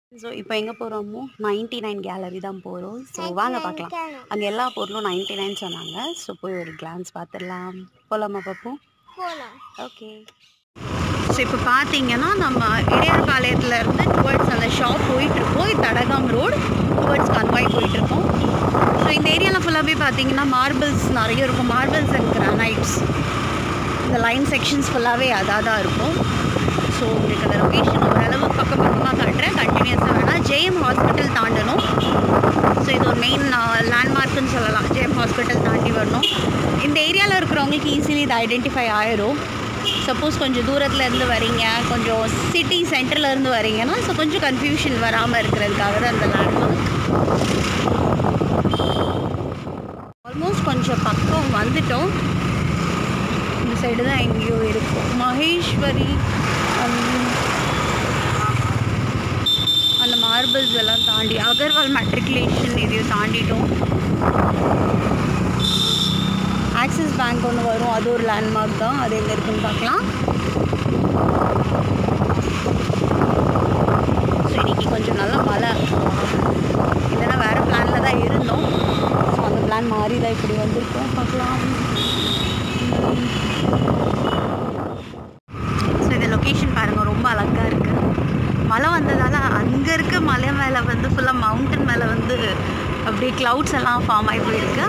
So இப்போ எங்கே போகிறோமோ நைன்டி நைன் கேலரி தான் போகிறோம் ஸோ வாங்க பார்க்கலாம் அங்கே எல்லா பொருளும் நைன்டி நைன் சொன்னாங்க ஸோ போய் ஒரு கிளான்ஸ் பார்த்துடலாம் போகலாமா பார்ப்போம் போகலாம் ஓகே ஸோ இப்போ பார்த்தீங்கன்னா நம்ம இடையர்பாளையத்துல இருந்து டுவர்ட்ஸ் அந்த ஷாப் போயிட்டுருக்கோம் தடகாம் ரோடு டுவர்ட்ஸ் கன்வாய் போயிட்டுருக்கோம் ஸோ இந்த ஏரியாவில் ஃபுல்லாகவே பார்த்தீங்கன்னா மார்பிள்ஸ் நிறைய இருக்கும் மார்பிள்ஸ் அண்ட் கிரானைட்ஸ் இந்த லைன் செக்ஷன்ஸ் ஃபுல்லாகவே அதாக தான் இருக்கும் ஸோ உங்களுக்கு அந்த லொக்கேஷன் ஓரளவு பக்கம் பக்கமாக காட்டுறேன் கண்டினியூஸாக வேணால் ஜேஎம் ஹாஸ்பிட்டல் தாண்டணும் ஸோ இது ஒரு மெயின் லேண்ட்மார்க்குன்னு சொல்லலாம் ஜேஎம் ஹாஸ்பிட்டல் தாண்டி வரணும் இந்த ஏரியாவில் இருக்கிறவங்களுக்கு ஈஸிலி இது ஐடென்டிஃபை ஆயிரும் சப்போஸ் கொஞ்சம் தூரத்தில் இருந்து வரீங்க கொஞ்சம் சிட்டி சென்டரில் இருந்து வரீங்கன்னா ஸோ கொஞ்சம் கன்ஃபியூஷன் வராமல் இருக்கிறதுக்காக தான் அந்த லேண்ட்மார்க் ஆல்மோஸ்ட் கொஞ்சம் பக்கம் வந்துட்டோம் இந்த சைடு தான் எங்கேயோ இருக்கும் மகேஸ்வரி ஹம், அந்த மார்பிள்ஸ் எல்லாம் தாண்டி அகர்வால் மெட்ரிகுலேஷன் இதையும் தாண்டிட்டோம் ஆக்சிஸ் பேங்க் ஒன்று வரும் அது ஒரு லேண்ட்மார்க் தான் அது எங்கே இருக்குன்னு பார்க்கலாம் ஸோ இன்னைக்கு கொஞ்சம் நல்ல மழை இல்லைன்னா வேறு பிளானில் தான் இருந்தோம் ஸோ அந்த பிளான் மாறி தான் இப்படி வந்திருக்கோம் பார்க்கலாம் ஸோ இந்த லொக்கேஷன் பாருங்கள் ரொம்ப அழகாக இருக்குது மழை வந்ததால் அங்கே இருக்க மலை மேலே வந்து ஃபுல்லாக மவுண்டன் மேலே வந்து அப்படியே க்ளவுட்ஸ் எல்லாம் ஃபார்ம் ஆகி போயிருக்கு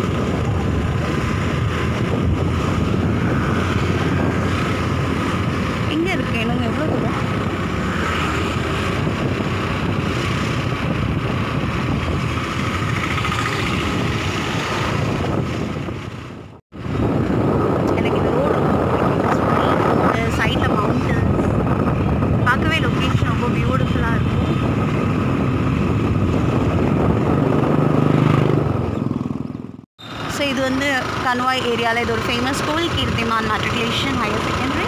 எங்கே இருக்கு எனக்கு எவ்வளோ தூரம் எனக்கு இந்த ரோடு சைடில் மவுண்டன்ஸ் பார்க்கவே லொக்கேஷன் ரொம்ப பியூட்டிஃபுல்லாக இருக்கும் ஸோ இது வந்து கன்வாய் ஏரியாவில் இது ஒரு famous school Keerthiman matriculation higher secondary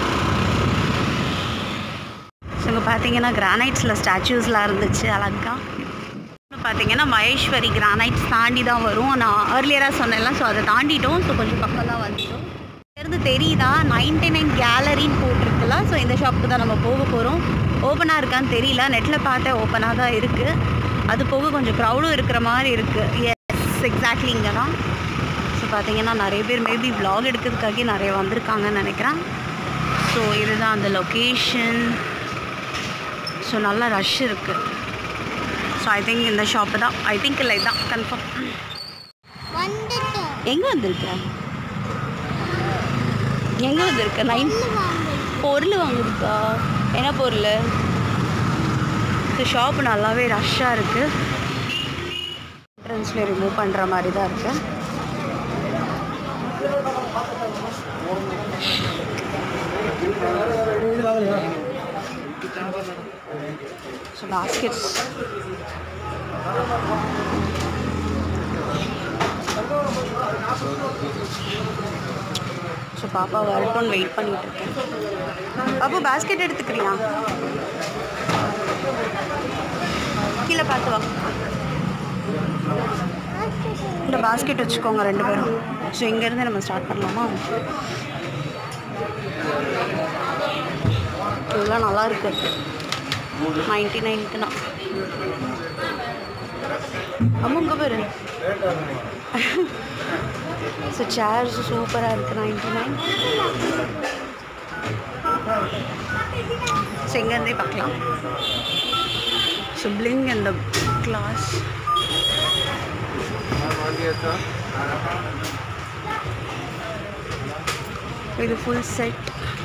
so இங்கே பார்த்தீங்கன்னா கிரானைட்ஸில் ஸ்டாச்சூஸ்லாம் இருந்துச்சு அழகா பார்த்தீங்கன்னா மகேஸ்வரி கிரானைட்ஸ் தாண்டி தான் வரும் நான் ஏர்லியராக சொன்னேன்ல ஸோ அதை தாண்டிட்டோம் ஸோ கொஞ்சம் பக்கம் தான் வந்துட்டோம் இருந்து தெரியுதா நைன்டி நைன் கேலரின்னு போட்டிருக்குல்ல ஸோ இந்த ஷாப்புக்கு தான் நம்ம போக போகிறோம் ஓப்பனாக இருக்கான்னு தெரியல நெட்டில் பார்த்தேன் ஓப்பனாக தான் இருக்குது அது போக கொஞ்சம் க்ரௌடும் இருக்கிற மாதிரி இருக்குது எஸ் எக்ஸாக்ட்லி இங்கே தான் ஸோ பார்த்தீங்கன்னா நிறைய பேர் மேபி vlog எடுக்கிறதுக்காக நிறைய வந்திருக்காங்கன்னு நினைக்கிறேன் ஸோ இதுதான் அந்த லொக்கேஷன் ஸோ நல்லா ரஷ் இருக்குது ஸோ ஐ திங்க் இந்த ஷாப்பு தான் ஐ திங்க் இல்லை இதான் கன்ஃபார்ம் வந்துட்டோம் எங்கே வந்திருக்க எங்கே வந்திருக்க நைன் பொருள் வாங்குறதுக்கா என்ன பொருள் இந்த ஷாப் நல்லாவே ரஷ்ஷாக இருக்குது என்ட்ரன்ஸில் ரிமூவ் பண்ணுற மாதிரி தான் இருக்கு ஸோ பாஸ்கெட்ஸ் ஸோ பாப்பா வரட்டும்னு வெயிட் பண்ணிட்டு இருக்கேன் பாப்பா பாஸ்கெட் எடுத்துக்கிறியா கீழே பார்த்து வா இந்த பாஸ்கெட் வச்சுக்கோங்க ரெண்டு பேரும் ஸோ இங்கேருந்து நம்ம ஸ்டார்ட் பண்ணலாமா இதெல்லாம் நல்லா இருக்கு நைன்டி நைன்க்குனா அம்மா இங்கே பாரு ஸோ சேர்ஸ் சூப்பராக இருக்குது நைன்டி நைன் ஸோ இங்கேருந்தே பார்க்கலாம் ஸோ பிளிங் அந்த கிளாஸ் இது ஃபுல் செட்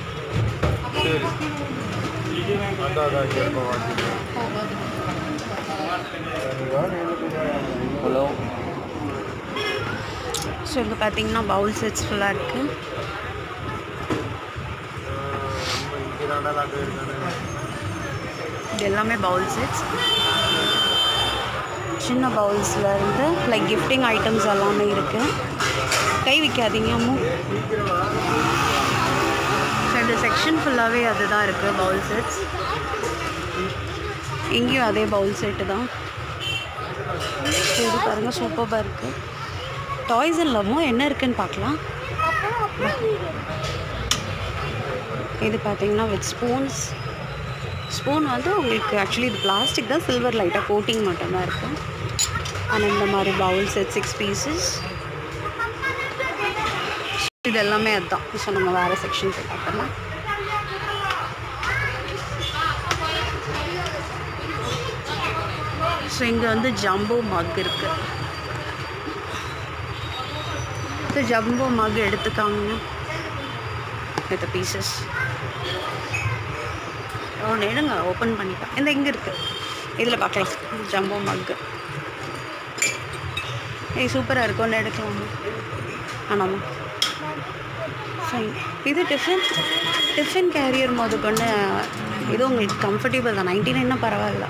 ஹலோ ஸோ இங்கே பார்த்தீங்கன்னா பவுல் செட்ஸ் ஃபுல்லாக இருக்குது இது எல்லாமே பவுல் செட்ஸ் சின்ன பவுல்ஸில் இருந்து லைக் கிஃப்டிங் ஐட்டம்ஸ் எல்லாமே இருக்குது கை வைக்காதீங்க அம்மு ஸோ இந்த செக்ஷன் ஃபுல்லாகவே அதுதான் இருக்குது பவுல் செட்ஸ் இங்கேயும் அதே பவுல் செட்டு தான் ஸோ இது பாருங்கள் சூப்பராக இருக்குது டாய்ஸ் இல்லாமல் என்ன இருக்குன்னு பார்க்கலாம் இது பார்த்தீங்கன்னா வித் ஸ்பூன்ஸ் ஸ்பூன் வந்து உங்களுக்கு ஆக்சுவலி இது பிளாஸ்டிக் தான் சில்வர் லைட்டாக கோட்டிங் மட்டும்தான் இருக்கும் அண்ட் இந்த மாதிரி பவுல் செட் சிக்ஸ் பீசஸ் இது எல்லாமே அதுதான் ஸோ நம்ம வேறு செக்ஷன் போய் பார்க்கலாம் ஸோ இங்கே வந்து ஜம்போ மக் இருக்குது ஸோ ஜம்போ மக் எடுத்துக்காங்க வித் பீசஸ் ஒன்று எடுங்க ஓப்பன் பண்ணிப்பேன் இந்த இங்கே இருக்குது இதில் பார்க்கலாம் ஜம்போ மக்கு ஏய் சூப்பராக இருக்கும் ஒன்று எடுக்கலாமா ஆனாமா ஃபைன் இது டிஃபன் டிஃபன் கேரியர் மொத கொண்டு இது உங்களுக்கு கம்ஃபர்டபுள் தான் நைன்டி நைன்னா பரவாயில்ல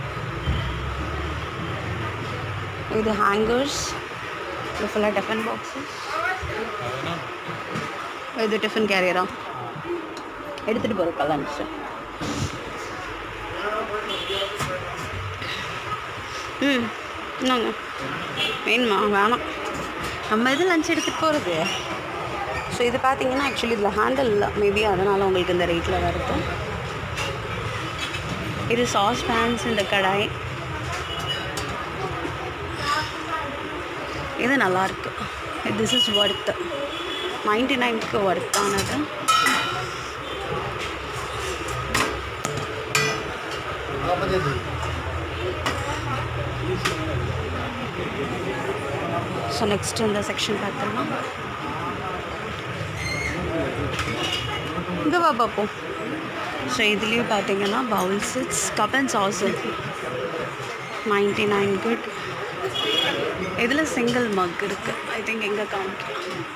இது ஹேங்கர்ஸ் இது ஃபுல்லாக டிஃபன் பாக்ஸஸ் இது டிஃபன் கேரியரா எடுத்துகிட்டு போகிற லன்ச்சு ம் என்னங்க வேணுமா வேணாம் நம்ம இது லஞ்ச் எடுத்துகிட்டு போகிறது ஸோ இது பார்த்தீங்கன்னா ஆக்சுவலி இதில் ஹேண்டில் இல்லை மேபி அதனால் உங்களுக்கு இந்த ரேட்டில் வருது இது சாஸ் பேன்ஸ் இந்த கடாய் இது நல்லாயிருக்கு திஸ் இஸ் ஒர்த்து நைன்டி நைனுக்கு ஒர்த்தானது ஸோ நெக்ஸ்ட் இந்த செக்ஷன் பார்த்தோம்னா இங்கே வா பார்ப்போம் ஸோ இதுலேயும் பார்த்தீங்கன்னா bowl sets cup and sauce ninety nine good இதில் சிங்கிள் மக் இருக்குது ஐ திங்க் எங்கே காமிக்கலாம்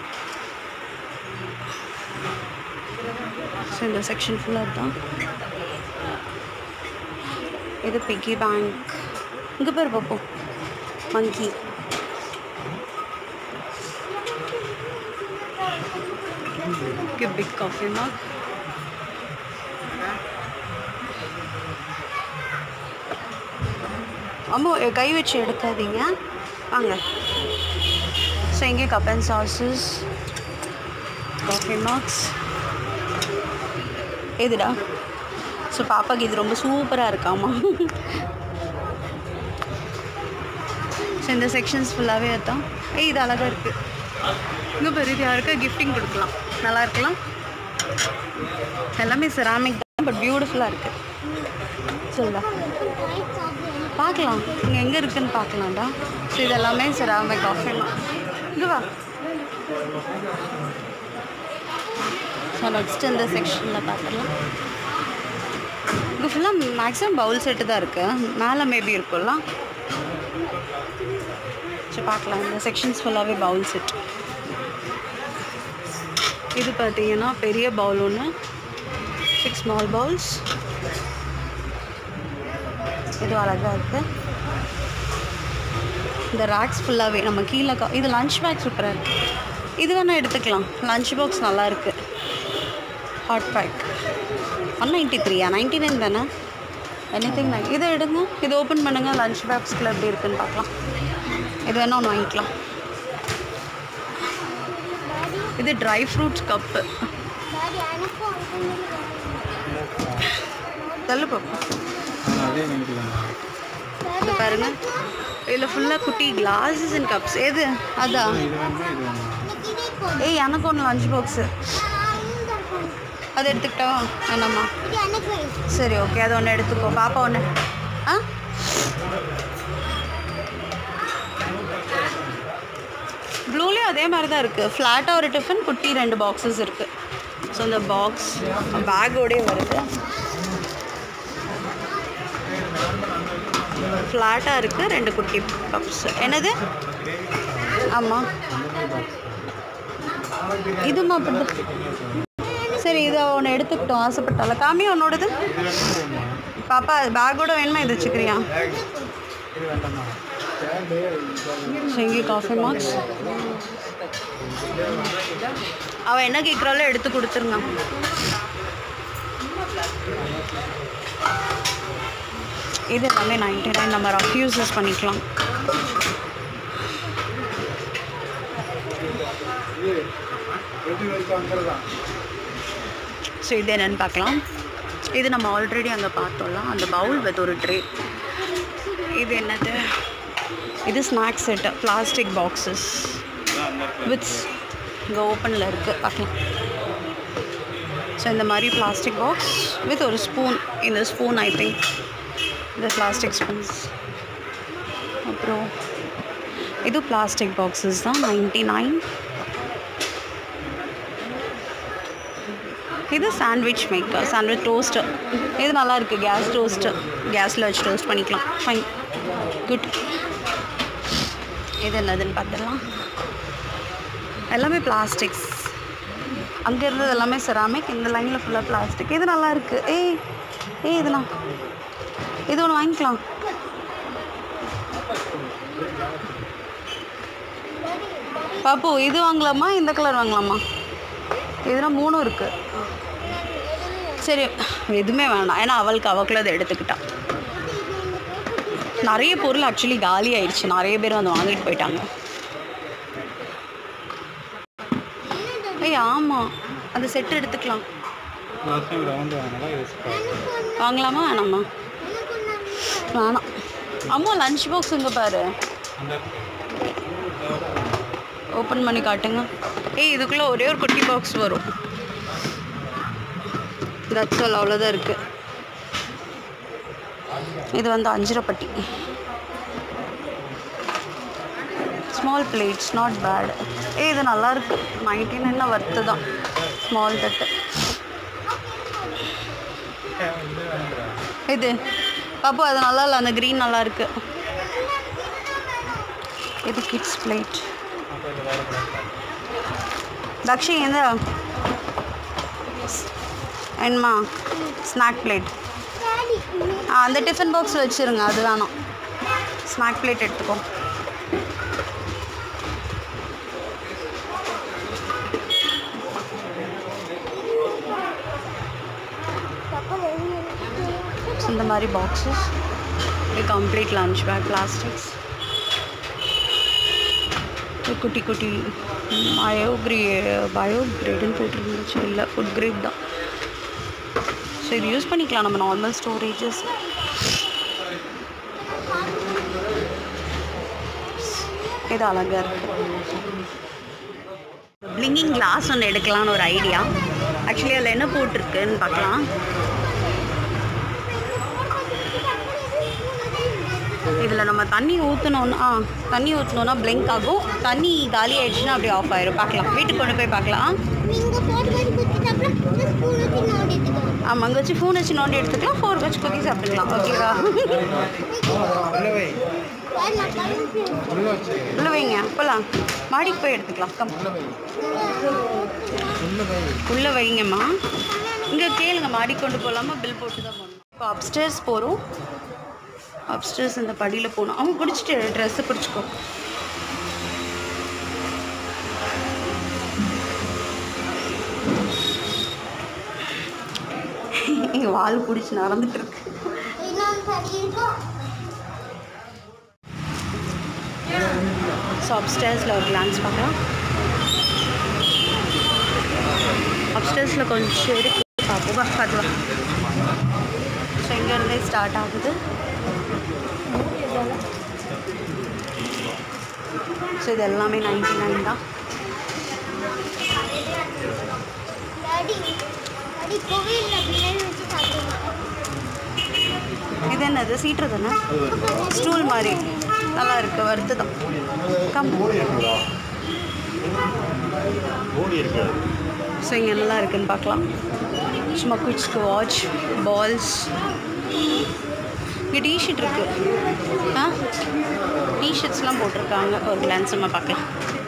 ஸோ இந்த செக்ஷன் ஃபுல்லாக தான் இது பிக்கி பேங்க் இங்கே பேர் பார்ப்போம் மங்கி Okay, big coffee mug. அம்மா எ- கை வச்சு எடுக்காதீங்க வாங்க ஸோ இங்கே கப் அண்ட் சாசஸ் காஃபி மார்க்ஸ் எதுடா ஸோ பாப்பாக்கு இது ரொம்ப சூப்பராக இருக்காமா ஸோ இந்த செக்ஷன்ஸ் ஃபுல்லாகவே அதுதான் ஏய் இது அழகாக இருக்குது இங்கே பெரிய இது யாருக்கா கிஃப்டிங் கொடுக்கலாம் நல்லா இருக்கலாம் எல்லாமே செராமிக் தான் பட் பியூட்டிஃபுல்லாக இருக்குது சொல்லுடா பார்க்கலாம் இங்கே எங்கே இருக்குன்னு பார்க்கலாம்டா ஸோ இது எல்லாமே செராமிக் ஆஃபர்லாம் இங்கே வா ஸோ நெக்ஸ்ட் இந்த செக்ஷனில் பார்த்துடலாம் இங்கே ஃபுல்லாக மேக்ஸிமம் பவுல் செட்டு தான் இருக்குது மேலே மேபி இருக்கும்ல சரி பார்க்கலாம் இந்த செக்ஷன்ஸ் ஃபுல்லாகவே பவுல் செட் இது பார்த்தீங்கன்னா பெரிய பவுல் ஒன்று சிக்ஸ் ஸ்மால் பவுல்ஸ் இது அழகாக இருக்குது இந்த ரேக்ஸ் ஃபுல்லாகவே நம்ம கீழே கா இது லஞ்ச் பேக் சூப்பராக இருக்குது இது வேணால் எடுத்துக்கலாம் லஞ்ச் பாக்ஸ் நல்லா இருக்குது ஹாட் பேக் ஒன் நைன்ட்டி த்ரீயா நைன்ட்டி நைன் தானே எனி திங் நைன் இதை எடுங்க இது ஓப்பன் பண்ணுங்கள் லஞ்ச் பாக்ஸ்க்குள்ள எப்படி இருக்குன்னு பார்க்கலாம் இது வேணால் ஒன்று வாங்கிக்கலாம் இது ட்ரை ஃப்ரூட்ஸ் கப்பு டாடி எனக்கும் தள்ளு பார்ப்போம் அதே நினைக்கிறேன் இது பாருங்க இதில் ஃபுல்லாக குட்டி கிளாஸஸ் அண்ட் கப்ஸ் எது அதான் இது வேணுமா இது வேணுமா எனக்கு இதே போதும் ஏய் எனக்கு ஒன்று லஞ்ச் பாக்ஸு ஆ, இந்த phone. அது எடுத்துக்கிட்டா வேணாமா இது எனக்கு வேணும். சரி ஓகே அது ஒன்று எடுத்துக்கோ பாப்பா ஒன்று ஆ ப்ளூலேயும் அதே மாதிரி தான் இருக்குது ஃப்ளாட்டாக ஒரு டிஃபன் குட்டி ரெண்டு பாக்ஸஸ் இருக்குது ஸோ இந்த பாக்ஸ் பேக்கோடே வருது ஃப்ளாட்டாக இருக்குது ரெண்டு குட்டி கப்ஸ் என்னது ஆமாம் இதுமா அப்படி சரி இதை ஒன்று எடுத்துக்கிட்டோம் ஆசைப்பட்டால காமி உன்னோடது பாப்பா பேக்கோட வேணுமா இது வச்சுக்கிறியா இது வேண்டாமா செங்கி காஃபி மார்க்ஸ் அவள் என்ன கேட்குறாளோ எடுத்து கொடுத்துருங்க இது எல்லாமே நைன்டி நைன் நம்ம ரஃப் யூஸஸ் பண்ணிக்கலாம் எப்படி வரைக்கும் வந்துடுறதா ஸோ இது என்னென்னு பார்க்கலாம் இது நம்ம ஆல்ரெடி அங்கே பார்த்தோம்ல அந்த பவுல் வித் ஒரு ட்ரே இது என்னது இது snacks set plastic boxes with இங்கே ஓப்பனில் இருக்குது பார்க்கலாம் ஸோ இந்த மாதிரி பிளாஸ்டிக் பாக்ஸ் வித் ஒரு ஸ்பூன் இந்த ஸ்பூன் ஐ திங்க் இந்த பிளாஸ்டிக் ஸ்பூன்ஸ் அப்புறம் இது பிளாஸ்டிக் பாக்ஸஸ் தான் நைன்டி நைன் இது சாண்ட்விச் மேக்கர் சாண்ட்விச் டோஸ்டர் இது நல்லா இருக்குது கேஸ் டோஸ்டர் கேஸில் வச்சு டோஸ்ட் பண்ணிக்கலாம் ஃபைன் குட் இது என்னதுன்னு பார்த்துடலாம் எல்லாமே பிளாஸ்டிக்ஸ் அங்கே இருந்தது எல்லாமே செராமிக் இந்த லைனில் ஃபுல்லாக பிளாஸ்டிக் இது நல்லா இருக்குது ஏய் ஏய் இதெல்லாம் இது ஒன்று வாங்கிக்கலாம் பாப்பு இது வாங்கலாமா இந்த கலர் வாங்கலாமா இதெல்லாம் மூணும் இருக்குது சரி எதுவுமே வேணாம் ஏன்னா அவளுக்கு அவக்குள்ள அதை எடுத்துக்கிட்டா நிறைய பொருள் ஆக்சுவலி காலி ஆயிடுச்சு நிறைய பேர் வந்து வாங்கிட்டு போயிட்டாங்க ஏய் ஆமாம் அந்த செட்டு எடுத்துக்கலாம் லாஸ்ட் டைம் ரவுண்டு வாங்கினா இது வாங்கலாமா வேணாமா வேணாம் அம்மா லஞ்ச் பாக்ஸ் இங்கே பாரு அந்த ஓப்பன் பண்ணி காட்டுங்க ஏய் இதுக்குள்ளே ஒரே ஒரு குட்டி பாக்ஸ் வரும் தட்ஸ் ஆல் அவ்வளோதான் இருக்குது இது வந்து அஞ்சிரப்பட்டி ஸ்மால் பிளேட்ஸ் நாட் பேட் ஏ இது நல்லா இருக்கு நைன்டீன் என்ன வர்த்து தான் ஸ்மால் தட்டு இது பாப்பு அது நல்லா இல்லை அந்த க்ரீன் நல்லா இருக்கு இது கிட்ஸ் பிளேட் தக்ஷி எந்த என்னம்மா ஸ்நாக் பிளேட் டாடி ஆ அந்த டிஃபன் பாக்ஸ் வச்சுருங்க அது வேணாம் ஸ்நாக் பிளேட் எடுத்துக்கோ பக்கம் So, இந்த மாதிரி பாக்ஸஸ் இது கம்ப்ளீட் லஞ்ச் பேக் பிளாஸ்டிக்ஸ் குட்டி குட்டி பயோ கிரே பயோ கிரேடுன்னு போட்டுருந்துச்சு இல்லை ஃபுட் கிரேட் தான் ஸோ இது யூஸ் பண்ணிக்கலாம் நம்ம நார்மல் ஸ்டோரேஜஸ் இது அழகாக இருக்கு பிளிங்கிங் கிளாஸ் ஒன்று எடுக்கலாம்னு ஒரு ஐடியா ஆக்சுவலி அதில் என்ன போட்டிருக்குன்னு பார்க்கலாம் இதில் நம்ம தண்ணி ஊற்றணுன்னா ஆ தண்ணி ஊற்றினோன்னா பிளிங்க் ஆகும் தண்ணி காலி ஆயிடுச்சுன்னா அப்படியே ஆஃப் ஆயிரும் பார்க்கலாம் வீட்டுக்கு கொண்டு போய் பார்க்கலாம் நீங்க போட்டு வச்சு குத்திட்டு அப்புறம் இந்த ஸ்பூன் வச்சு நோண்டிட்டுக்கோங்க ஆமாம் அங்கே வச்சு ஃபோன் வச்சு நோண்டி எடுத்துக்கலாம் ஃபோர் வச்சு குத்தி சாப்பிட்டுக்கலாம் ஓகேவா உள்ள வை நான் கலந்து உள்ள வச்சு உள்ள வைங்க போகலாம் மாடிக்கு போய் எடுத்துக்கலாம் கம் உள்ள வை உள்ள வை உள்ளே வைங்கம்மா இங்கே கேளுங்க மாடி கொண்டு போகலாமா பில் போட்டு தான் போகணும் இப்போ அப்ஸ்டேர்ஸ் போகிறோம் அப்ஸ்டேர்ஸ் இந்த படியில் போகணும் அவங்க பிடிச்சிட்டு ட்ரெஸ்ஸை பிடிச்சிக்கோ இங்கே வால் பிடிச்சி நடந்துட்டு இருக்கு இன்னொன்று சரி இருக்கும் ஸோ அப்ஸ்டேர்ஸில் ஒரு கிளான்ஸ் பார்க்கலாம் அப்ஸ்டேர்ஸில் கொஞ்சம் இருக்கு பார்ப்போம் வா பார்த்து வா ஸோ இங்கேருந்தே ஸ்டார்ட் ஆகுது ஸோ இது எல்லாமே நைன்டி நைன் தான் டாடி டாடி கோவிலில் பிரியாணி வச்சு சாப்பிடுவோம் இது என்னது சீட்ரு தானே ஸ்டூல் மாதிரி நல்லா இருக்கு வருது தான் கம் ஸோ இங்கே நல்லா இருக்குன்னு பார்க்கலாம் சும்மா குயிட்ஸ்க்கு வாட்ச் பால்ஸ் இங்கே டிஷர்ட் இருக்கு ஆ டிஷர்ட்ஸ்லாம் போட்டிருக்காங்க ஒரு கிளான்ஸ் நம்ம பார்க்கலாம்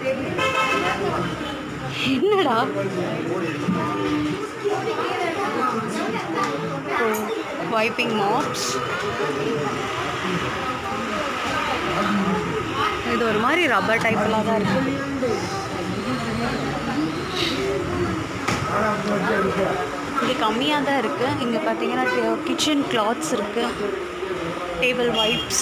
என்னடா வைப்பிங் மாப்ஸ் இது ஒரு மாதிரி ரப்பர் டைப்லாம் தான் இருக்குது இங்கே கம்மியாக தான் இருக்குது இங்கே பார்த்தீங்கன்னா கிச்சன் கிளாத்ஸ் இருக்குது டேபிள் வைப்ஸ்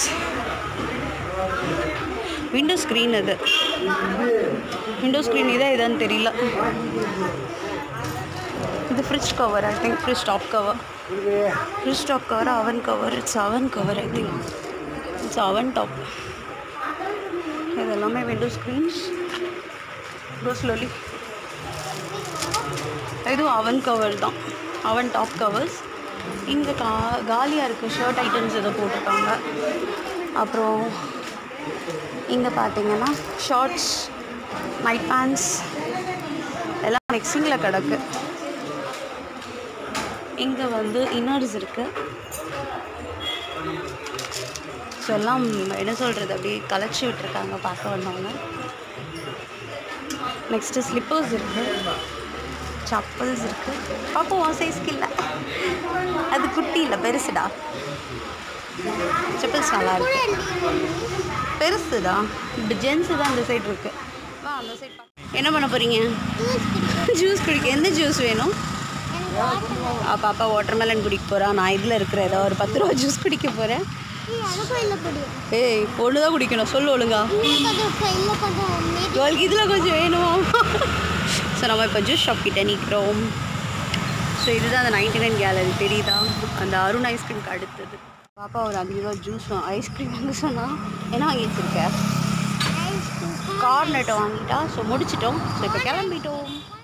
விண்டோ ஸ்க்ரீன் இது விண்டோ ஸ்க்ரீன் இதான் இதான்னு தெரியல இது fridge cover I think fridge top cover fridge top cover oven cover it's oven cover I think it's oven top இது எல்லாமே விண்டோ ஸ்க்ரீன்ஸ் கோ ஸ்லோலி இதுவும் அவன் கவர் தான் அவன் டாப் கவர்ஸ் இங்கே கா காலியாக இருக்குது ஷர்ட் ஐட்டம்ஸ் இதை போட்டிருக்காங்க அப்புறம் இங்கே பார்த்தீங்கன்னா ஷார்ட்ஸ் நைட் பேண்ட்ஸ் எல்லாம் மிக்சிங்கில் கிடக்கு இங்கே வந்து இன்னர்ஸ் இருக்குது ஸோ எல்லாம் என்ன சொல்கிறது அப்படியே கலைச்சி விட்டுருக்காங்க பார்க்க வந்தவங்க நெக்ஸ்ட்டு ஸ்லிப்பர்ஸ் இருக்குது சப்பல்ஸ் இருக்குது பார்ப்போம் உன் சைஸ்க்கு இல்லை அது குட்டி இல்லை பெருசுடா செப்பல்ஸ் நல்லா இருக்கு பெருசுடா இப்படி ஜென்ஸு தான் இந்த சைடு இருக்கு வா அந்த சைடு என்ன பண்ண போகிறீங்க ஜூஸ் குடிக்க எந்த ஜூஸ் வேணும் ஆ, பாப்பா வாட்டர்மெலன் குடிக்க போகிறா நான் இதில் இருக்கிற ஏதோ ஒரு பத்து ரூபா ஜூஸ் குடிக்க போகிறேன் எனக்கும் இல்லை பிடிக்கும் ஏய் ஒன்று தான் குடிக்கணும் சொல்லு ஒழுங்கா இல்லை கொஞ்சம் இல்லை கொஞ்சம் மீதி இவளுக்கு இதில் கொஞ்சம் வேணுமா ஸோ நம்ம இப்போ ஜூஸ் ஷாப் கிட்ட நிற்கிறோம் ஸோ இதுதான் அந்த நைன்டி நைன் கேலரி தெரியுதா அந்த அருண் ஐஸ்கிரீம்க்கு அடுத்தது பாப்பா ஒரு அஞ்சு ரூபா ஜூஸ் ஐஸ்கிரீம் வாங்க சொன்னா என்ன வாங்கி வச்சிருக்க கார்னெட்டை வாங்கிட்டா ஸோ முடிச்சிட்டோம் ஸோ இப்போ கிளம்பிட்டோம்